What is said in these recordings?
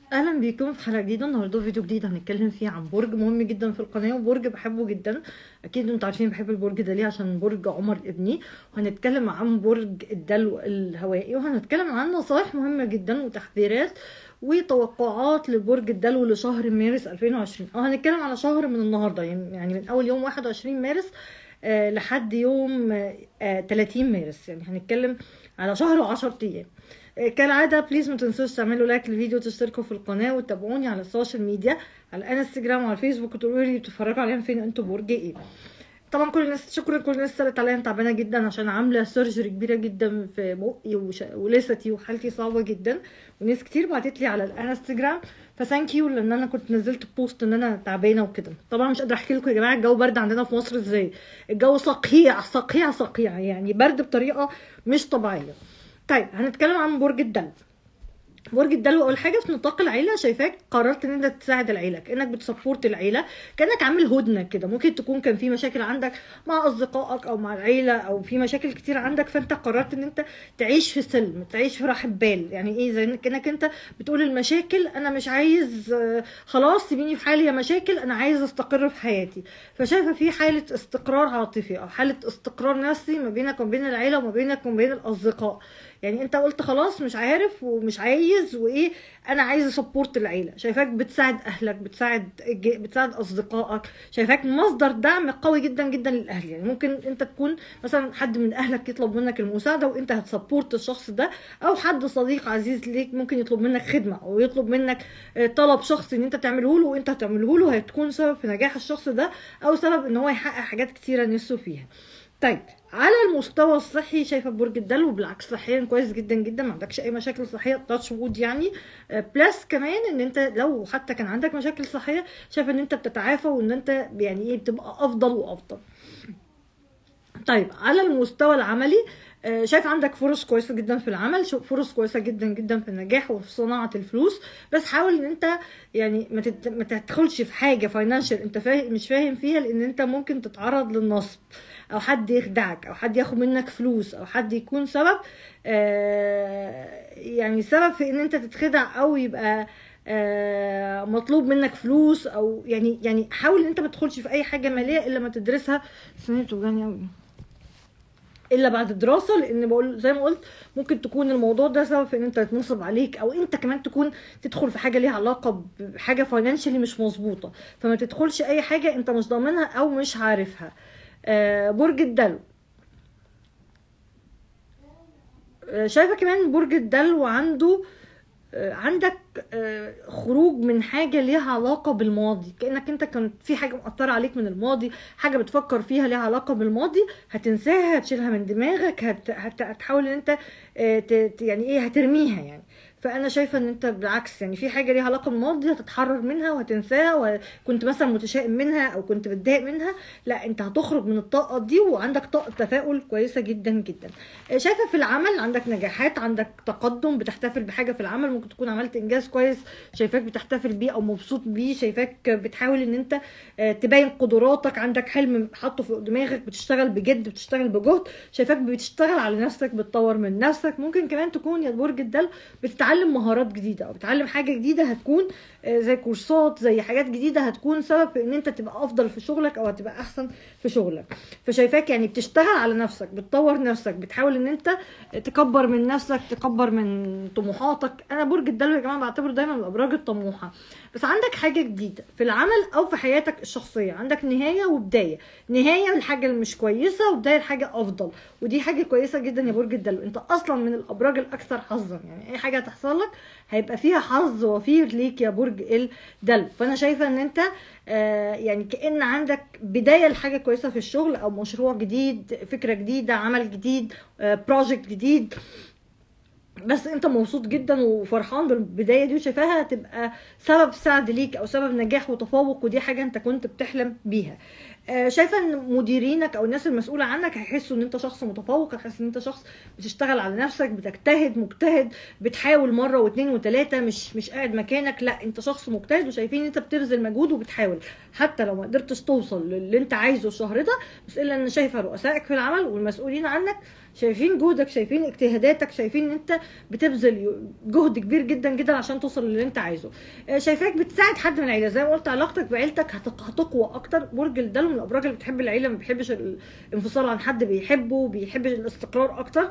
اهلا بيكم في حلقه جديده النهارده فيديو جديد هنتكلم فيه عن برج مهم جدا في القناه وبرج بحبه جدا اكيد انتوا عارفين بحب البرج ده ليه عشان برج عمر ابني وهنتكلم عن برج الدلو الهوائي وهنتكلم عن نصائح مهمه جدا وتحذيرات وتوقعات لبرج الدلو لشهر مارس 2020 او هنتكلم على شهر من النهارده يعني من اول يوم 21 مارس آه لحد يوم آه 30 مارس يعني هنتكلم على شهر و10 ايام كالعاده بليز ما تنسوش تعملوا لايك للفيديو وتشتركوا في القناه وتتابعوني على السوشيال ميديا على الانستجرام وعلى الفيسبوك وتقولوا لي بتتفرجوا عليهم فين انتوا برج ايه طبعا كل الناس شكرا لكل الناس سالت عليا انا تعبانه جدا عشان عامله سيرجري كبيره جدا في بقي وش... ولثتي وحالتي صعبه جدا وناس كتير بعتت لي على الانستجرام فثانك يو لان انا كنت نزلت بوست ان انا تعبانه وكده طبعا مش قادره احكي لكم يا جماعه الجو برد عندنا في مصر ازاي الجو صقيع صقيع صقيع يعني برد بطريقه مش طبيعيه طيب هنتكلم عن برج الدلو برج الدلو اول حاجه في نطاق العيله شايفاك قررت ان انت تساعد العيله كانك بتسبورت العيله كانك عامل هدنه كده ممكن تكون كان في مشاكل عندك مع اصدقائك او مع العيله او في مشاكل كتير عندك فانت قررت ان انت تعيش في سلم تعيش في راحه بال يعني ايه زي كانك انت بتقول المشاكل انا مش عايز خلاص سيبيني في حالي يا مشاكل انا عايز استقر في حياتي فشايفه في حاله استقرار عاطفي او حاله استقرار نفسي ما بينك وما بين العيله وما بينك وما بين الاصدقاء يعني انت قلت خلاص مش عارف ومش عايز وايه انا عايز اسبورت العيله شايفاك بتساعد اهلك بتساعد بتساعد اصدقائك شايفاك مصدر دعم قوي جدا جدا للاهل يعني ممكن انت تكون مثلا حد من اهلك يطلب منك المساعده وانت هتسبورت الشخص ده او حد صديق عزيز ليك ممكن يطلب منك خدمه او يطلب منك طلب شخصي ان انت تعمله له وانت هتعمله له هتكون سبب في نجاح الشخص ده او سبب ان هو يحقق حاجات كتيره نفسه فيها طيب على المستوى الصحي شايفه برج الدلو بالعكس صحيا كويس جدا جدا ما عندكش اي مشاكل صحيه تاتش وود يعني بلس كمان ان انت لو حتى كان عندك مشاكل صحيه شايفه ان انت بتتعافى وان انت يعني ايه بتبقى افضل وافضل طيب على المستوى العملي شايف عندك فرص كويسه جدا في العمل فرص كويسه جدا جدا في النجاح وفي صناعه الفلوس بس حاول ان انت يعني ما, تت... ما تدخلش في حاجه فاينانشال انت فاهم مش فاهم فيها لان انت ممكن تتعرض للنصب او حد يخدعك او حد ياخد منك فلوس او حد يكون سبب آه يعني سبب في ان انت تتخدع او يبقى آه مطلوب منك فلوس او يعني يعني حاول ان انت ما تدخلش في اي حاجه ماليه الا ما تدرسها سنين بتوجعني قوي الا بعد دراسه لان بقول زي ما قلت ممكن تكون الموضوع ده سبب في ان انت تنصب عليك او انت كمان تكون تدخل في حاجه ليها علاقه بحاجه فاينانشالي مش مظبوطه فما تدخلش اي حاجه انت مش ضامنها او مش عارفها آه برج الدلو آه شايفه كمان برج الدلو عنده آه عندك خروج من حاجة ليها علاقة بالماضي كأنك انت كانت في حاجة مؤثرة عليك من الماضي حاجة بتفكر فيها ليها علاقة بالماضي هتنساها هتشيلها من دماغك هت... هت... هتحاول ان انت يعني ايه هترميها يعني فانا شايفه ان انت بالعكس يعني في حاجه ليها علاقه بالماضي هتتحرر منها وهتنساها وكنت مثلا متشائم منها او كنت متضايق منها لا انت هتخرج من الطاقه دي وعندك طاقه تفاؤل كويسه جدا جدا شايفه في العمل عندك نجاحات عندك تقدم بتحتفل بحاجه في العمل ممكن تكون عملت انجاز كويس شايفاك بتحتفل بيه او مبسوط بيه شايفاك بتحاول ان انت تبين قدراتك عندك حلم حاطه في دماغك بتشتغل بجد بتشتغل بجهد شايفاك بتشتغل على نفسك بتطور من نفسك ممكن كمان تكون يا برج الدلو بتتعلم بتتعلم مهارات جديده او بتتعلم حاجه جديده هتكون زي كورسات زي حاجات جديده هتكون سبب في ان انت تبقى افضل في شغلك او هتبقى احسن في شغلك فشايفاك يعني بتشتغل على نفسك بتطور نفسك بتحاول ان انت تكبر من نفسك تكبر من طموحاتك انا برج الدلو يا جماعه بعتبره دايما من الابراج الطموحه بس عندك حاجه جديده في العمل او في حياتك الشخصيه عندك نهايه وبدايه نهايه لحاجه اللي مش كويسه وبدايه لحاجه افضل ودي حاجه كويسه جدا يا برج الدلو انت اصلا من الابراج الاكثر حظا يعني اي حاجه هتحصل لك هيبقى فيها حظ وفير ليك يا برج الدلو فانا شايفه ان انت آه يعني كان عندك بدايه لحاجه كويسه في الشغل او مشروع جديد فكره جديده عمل جديد آه بروجكت جديد بس انت مبسوط جدا وفرحان بالبدايه دي وشايفاها تبقى سبب سعد ليك او سبب نجاح وتفوق ودي حاجه انت كنت بتحلم بيها شايفه ان مديرينك او الناس المسؤوله عنك هيحسوا ان انت شخص متفوق هيحس ان انت شخص بتشتغل على نفسك بتجتهد مجتهد بتحاول مره واثنين وثلاثه مش مش قاعد مكانك لا انت شخص مجتهد وشايفين ان انت بتبذل مجهود وبتحاول حتى لو ما قدرتش توصل للي انت عايزه الشهر ده بس الا ان شايفه رؤسائك في العمل والمسؤولين عنك شايفين جهدك شايفين اجتهاداتك شايفين ان انت بتبذل جهد كبير جدا جدا عشان توصل للي انت عايزه آه، شايفاك بتساعد حد من العيله زي ما قلت علاقتك بعيلتك هتق- هتقوى اكتر برج الدلو من الابراج اللي بتحب العيله ما بيحبش الانفصال عن حد بيحبه بيحب الاستقرار اكتر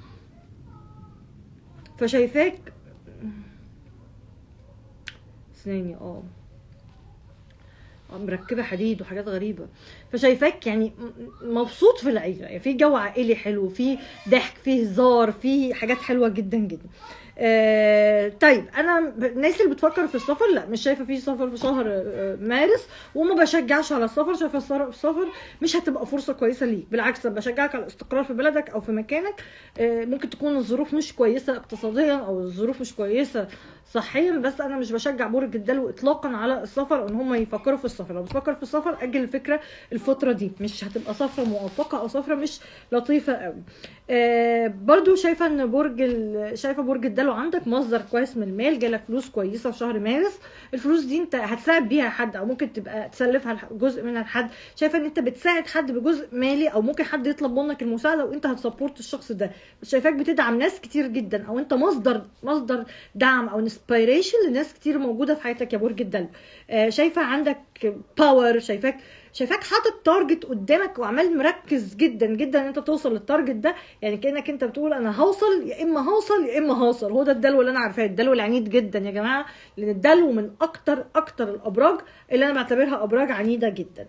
فشايفاك اسناني اه آه، مركبه حديد وحاجات غريبه فشايفاك يعني م- مبسوط في العيله يعني في جو عائلي حلو في ضحك في هزار في حاجات حلوه جدا جدا آه طيب انا ب- الناس اللي بتفكر في السفر لا مش شايفه في سفر في شهر آه، مارس وما بشجعش على السفر شايفه السر- السفر مش هتبقى فرصه كويسه ليك بالعكس أنا بشجعك على الاستقرار في بلدك او في مكانك آه ممكن تكون الظروف مش كويسه اقتصاديا او الظروف مش كويسه صحيا بس انا مش بشجع برج الدلو اطلاقا على السفر او ان هم يفكروا في السفر لو بتفكر في السفر اجل الفكره الفتره دي مش هتبقى سفره موفقه او سفره مش لطيفه قوي آه برضو شايفه ان برج ال- شايفه برج الدلو عندك مصدر كويس من المال جالك فلوس كويسه في شهر مارس الفلوس دي انت هتساعد بيها حد او ممكن تبقى تسلفها لح- جزء منها لحد شايفه ان انت بتساعد حد بجزء مالي او ممكن حد يطلب منك المساعده وانت هتسبورت الشخص ده بس شايفاك بتدعم ناس كتير جدا او انت مصدر مصدر دعم او انسبيريشن لناس كتير موجوده في حياتك يا برج الدلو آه، شايفه عندك باور شايفاك شايفاك حاطط تارجت قدامك وعمال مركز جدا جدا ان انت توصل للتارجت ده يعني كانك انت بتقول انا هوصل يا اما هوصل يا اما هوصل هو ده الدلو اللي انا عارفاه الدلو العنيد جدا يا جماعه لان الدلو من اكتر اكتر الابراج اللي انا بعتبرها ابراج عنيده جدا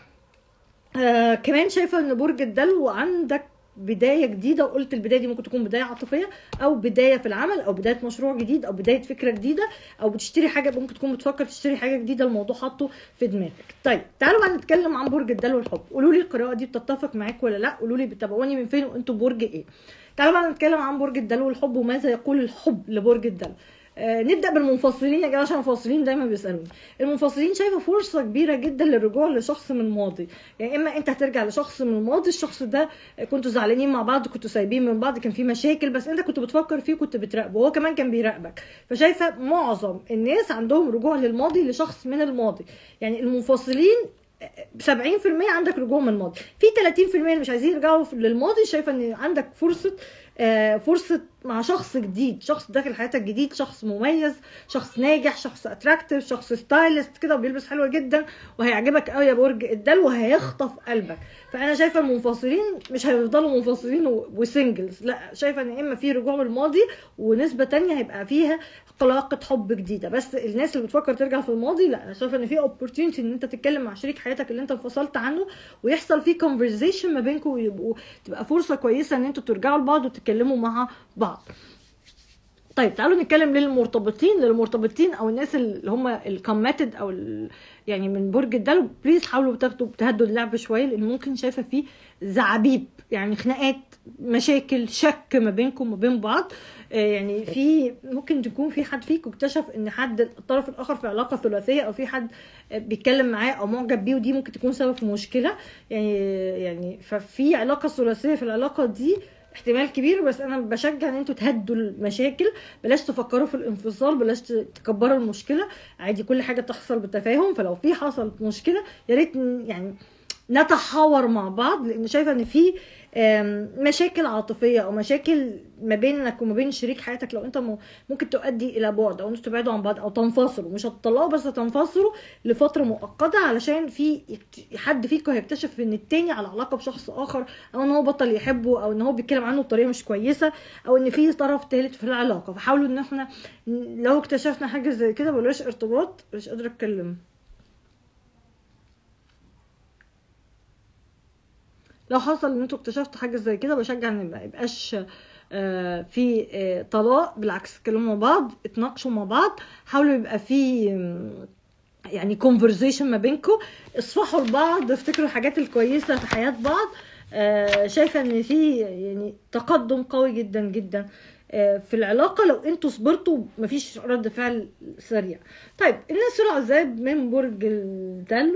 آه كمان شايفه ان برج الدلو عندك بدايه جديده وقلت البدايه دي ممكن تكون بدايه عاطفيه او بدايه في العمل او بدايه مشروع جديد او بدايه فكره جديده او بتشتري حاجه ممكن تكون بتفكر تشتري حاجه جديده الموضوع حاطه في دماغك طيب تعالوا بقى نتكلم عن برج الدلو والحب قولوا لي القراءه دي بتتفق معاك ولا لا قولوا لي بتتابعوني من فين وانتوا برج ايه تعالوا بقى نتكلم عن برج الدلو والحب وماذا يقول الحب لبرج الدلو آه نبدا بالمنفصلين يا جماعه عشان المنفصلين دايما بيسالوني المنفصلين شايفه فرصه كبيره جدا للرجوع لشخص من الماضي يعني اما انت هترجع لشخص من الماضي الشخص ده كنتوا زعلانين مع بعض كنتوا سايبين من بعض كان في مشاكل بس انت كنت بتفكر فيه كنت بتراقبه وهو كمان كان بيراقبك فشايفه معظم الناس عندهم رجوع للماضي لشخص من الماضي يعني المنفصلين 70% عندك رجوع من الماضي في 30% اللي مش عايزين يرجعوا للماضي شايفه ان عندك فرصه آه، فرصه مع شخص جديد شخص داخل حياتك جديد شخص مميز شخص ناجح شخص اتراكتيف شخص ستايلست كده وبيلبس حلو جدا وهيعجبك قوي يا برج الدلو وهيخطف قلبك فانا شايفه المنفصلين مش هيفضلوا منفصلين و- وسنجلز لا شايفه ان اما في رجوع للماضي ونسبه تانية هيبقى فيها علاقه حب جديده بس الناس اللي بتفكر ترجع في الماضي لا انا شايفه ان في opportunity ان انت تتكلم مع شريك حياتك اللي انت انفصلت عنه ويحصل فيه conversation ما بينكم ويبقوا تبقى فرصه كويسه ان انتوا ترجعوا لبعض وتتكلموا مع بعض طيب تعالوا نتكلم للمرتبطين للمرتبطين او الناس اللي هم الكوميتد او ال- يعني من برج الدلو بليز حاولوا تاخدوا تهدوا اللعب شويه لان ممكن شايفه فيه زعابيب يعني خناقات مشاكل شك ما بينكم وما بين بعض آه، يعني في ممكن تكون في حد فيكم اكتشف ان حد الطرف الاخر في علاقه ثلاثيه او في حد آه، بيتكلم معاه او معجب بيه ودي ممكن تكون سبب في مشكله يعني يعني ففي علاقه ثلاثيه في العلاقه دي احتمال كبير بس انا بشجع ان انتوا تهدوا المشاكل بلاش تفكروا في الانفصال بلاش تكبروا المشكله عادي كل حاجه تحصل بالتفاهم فلو في حصلت مشكله يا ريت ن- يعني نتحاور مع بعض لان شايفه ان في آم، مشاكل عاطفيه او مشاكل ما بينك وما بين شريك حياتك لو انت م- ممكن تؤدي الى بعد او انتوا تبعدوا عن بعض او تنفصلوا مش هتطلقوا بس هتنفصلوا لفتره مؤقته علشان في حد فيكم هيكتشف ان التاني على علاقه بشخص اخر او ان هو بطل يحبه او ان هو بيتكلم عنه بطريقه مش كويسه او ان في طرف ثالث في العلاقه فحاولوا ان احنا لو اكتشفنا حاجه زي كده بلاش ارتباط مش قادره اتكلم لو حصل ان انتوا اكتشفتوا حاجه زي كده بشجع ان ما يبقاش آه، في آه، طلاق بالعكس اتكلموا مع بعض اتناقشوا مع بعض حاولوا يبقى في آم، يعني conversation ما بينكم اصفحوا لبعض افتكروا الحاجات الكويسه في حياه بعض آه، شايفه ان في يعني تقدم قوي جدا جدا آه، في العلاقه لو انتوا صبرتوا مفيش رد فعل سريع طيب الناس العذاب من برج الدلو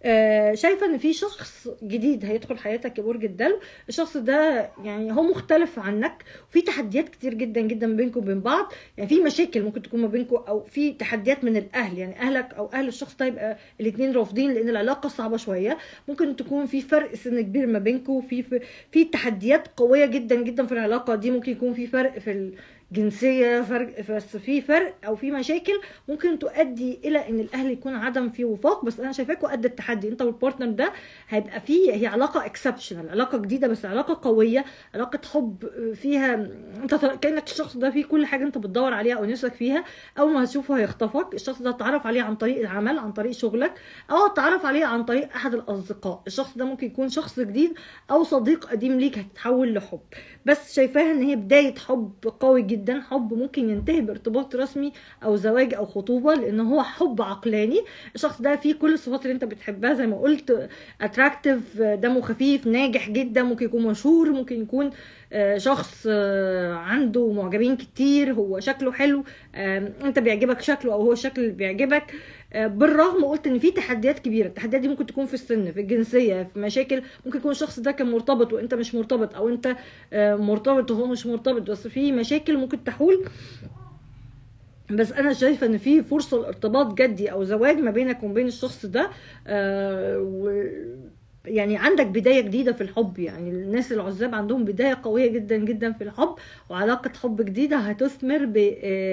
آه، شايفه ان في شخص جديد هيدخل حياتك يا برج الدلو الشخص ده يعني هو مختلف عنك وفي تحديات كتير جدا جدا بينكم وبين بعض يعني في مشاكل ممكن تكون ما بينكم او في تحديات من الاهل يعني اهلك او اهل الشخص ده يبقى الاثنين رافضين لان العلاقه صعبه شويه ممكن تكون في فرق سن كبير ما بينكم في في, في تحديات قويه جدا جدا في العلاقه دي ممكن يكون في فرق في ال جنسيه فرق بس في فرق او في مشاكل ممكن تؤدي الى ان الاهل يكون عدم في وفاق بس انا شايفاكوا قد التحدي انت والبارتنر ده هيبقى فيه هي علاقه اكسبشنال علاقه جديده بس علاقه قويه علاقه حب فيها انت كانك الشخص ده فيه كل حاجه انت بتدور عليها او نفسك فيها اول ما هتشوفه هيخطفك الشخص ده اتعرف عليه عن طريق العمل عن طريق شغلك او اتعرف عليه عن طريق احد الاصدقاء الشخص ده ممكن يكون شخص جديد او صديق قديم ليك هتتحول لحب بس شايفاها ان هي بدايه حب قوي جدا حب ممكن ينتهي بارتباط رسمي او زواج او خطوبه لان هو حب عقلاني الشخص ده فيه كل الصفات اللي انت بتحبها زي ما قلت اتراكتيف دمه خفيف ناجح جدا ممكن يكون مشهور ممكن يكون شخص عنده معجبين كتير هو شكله حلو انت بيعجبك شكله او هو الشكل اللي بيعجبك بالرغم قلت ان في تحديات كبيره التحديات دي ممكن تكون في السن في الجنسيه في مشاكل ممكن يكون الشخص ده كان مرتبط وانت مش مرتبط او انت مرتبط وهو مش مرتبط بس في مشاكل ممكن تحول بس انا شايفه ان في فرصه لارتباط جدي او زواج ما بينك وما بين الشخص ده آه و يعني عندك بدايه جديده في الحب يعني الناس العزاب عندهم بدايه قويه جدا جدا في الحب وعلاقه حب جديده هتثمر ب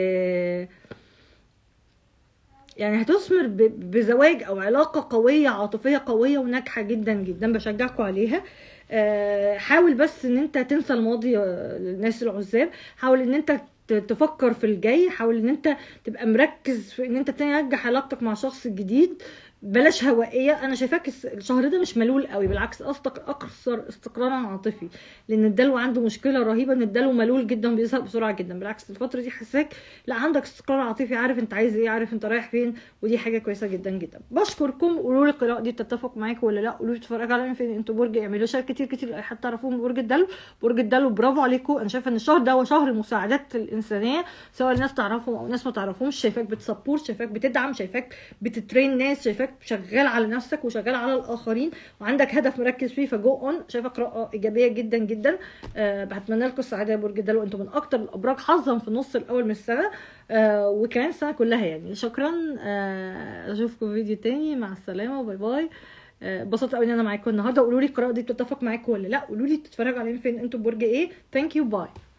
يعني هتثمر بزواج او علاقه قويه عاطفيه قويه وناجحه جدا جدا بشجعكم عليها حاول بس ان انت تنسى الماضي للناس العزاب حاول ان انت تفكر في الجاي حاول ان انت تبقى مركز في ان انت تنجح علاقتك مع شخص جديد بلاش هوائيه انا شايفاك الشهر ده مش ملول قوي بالعكس اكثر استقرارا عاطفي لان الدلو عنده مشكله رهيبه ان الدلو ملول جدا بيزهق بسرعه جدا بالعكس الفتره دي حاساك لا عندك استقرار عاطفي عارف انت عايز ايه عارف انت رايح فين ودي حاجه كويسه جدا جدا بشكركم قولوا لي القراءه دي بتتفق معاكم ولا لا قولوا لي تتفرجوا على فين انتوا برج اعملوا شير كتير كتير اي حد تعرفوه برج الدلو برج الدلو برافو عليكم انا شايفه ان الشهر ده هو شهر المساعدات الانسانيه سواء الناس تعرفهم او ناس ما تعرفهمش شايفاك بتسبورت شايفاك بتدعم شايفاك بتترين ناس شايفاك شغال على نفسك وشغال على الاخرين وعندك هدف مركز فيه فجو اون شايفه قراءه ايجابيه جدا جدا أه بتمنى لكم السعاده يا برج الدلو انتم من اكتر الابراج حظا في النص الاول من السنه أه وكمان السنه كلها يعني شكرا أه اشوفكم في فيديو تاني مع السلامه وباي باي اتبسطت قوي ان انا معاكم النهارده قولوا لي القراءه دي بتتفق معاكم ولا لا قولوا لي بتتفرجوا علينا فين انتوا برج ايه ثانك يو باي